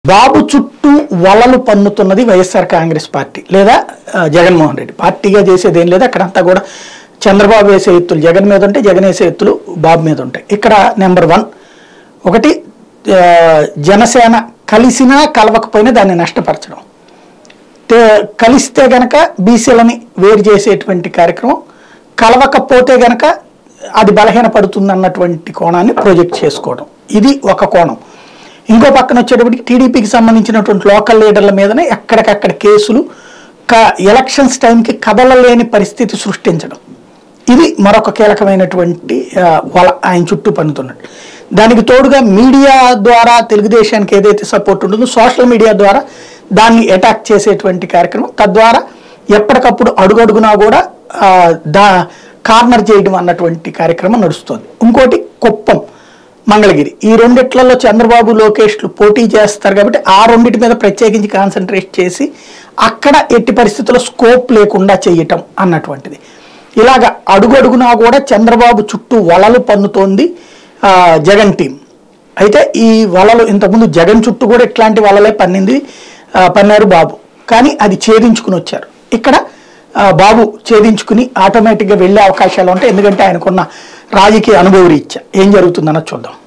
బాబు చుట్టూ వలలు పన్నుతున్నది వైఎస్ఆర్ కాంగ్రెస్ పార్టీ లేదా ఆ, జగన్మోహన్ రెడ్డి పార్టీగా చేసేది ఏం లేదు అక్కడంతా కూడా చంద్రబాబు వేసే ఎత్తులు జగన్ మీద ఉంటాయి జగన్ వేసే ఎత్తులు బాబు మీద ఉంటాయి ఇక్కడ నెంబర్ వన్ ఒకటి ఆ, జనసేన కలిసినా కలవకపోయినా దాన్ని నష్టపరచడం తే- కలిస్తే గనక బీసీలని వేరు చేసేటువంటి కార్యక్రమం కలవకపోతే గనక అది బలహీనపడుతుంది అన్నటువంటి కోణాన్ని ప్రొజెక్ట్ చేసుకోవడం ఇది ఒక కోణం ఇంకో పక్కన వచ్చేటప్పటికి టీడీపీకి సంబంధించినటువంటి లోకల్ లీడర్ల మీదనే ఎక్కడికక్కడ కేసులు క ఎలక్షన్స్ టైంకి కదలలేని పరిస్థితి సృష్టించడం ఇది మరొక కీలకమైనటువంటి ఆ, వల ఆయన చుట్టూ పన్నుతున్నట్టు దానికి తోడుగా మీడియా ద్వారా తెలుగుదేశానికి ఏదైతే సపోర్ట్ ఉంటుందో సోషల్ మీడియా ద్వారా దాన్ని అటాక్ చేసేటువంటి కార్యక్రమం తద్వారా ఎప్పటికప్పుడు అడుగడుగునా కూడా ఆ, దా కార్నర్ చేయడం అన్నటువంటి కార్యక్రమం నడుస్తుంది ఇంకోటి కుప్పం మంగళగిరి ఈ రెండిట్లలో చంద్రబాబు లోకేష్లు పోటీ చేస్తారు కాబట్టి ఆ రెండిటి మీద ప్రత్యేకించి కాన్సన్ట్రేట్ చేసి అక్కడ ఎట్టి పరిస్థితుల్లో స్కోప్ లేకుండా చేయటం అన్నటువంటిది ఇలాగ అడుగడుగునా కూడా చంద్రబాబు చుట్టూ వలలు పన్నుతోంది ఆ, జగన్ టీం అయితే ఈ వలలు ఇంతకుముందు జగన్ చుట్టూ కూడా ఇట్లాంటి వలలే పన్నింది ఆ, పన్నారు బాబు కానీ అది ఛేదించుకుని వచ్చారు ఇక్కడ ఆ, బాబు ఛేదించుకుని ఆటోమేటిక్గా వెళ్ళే అవకాశాలు ఉంటాయి ఎందుకంటే ఆయనకున్న రాజకీయ అనుభవ రీత్యా ఏం జరుగుతుందన్నది చూద్దాం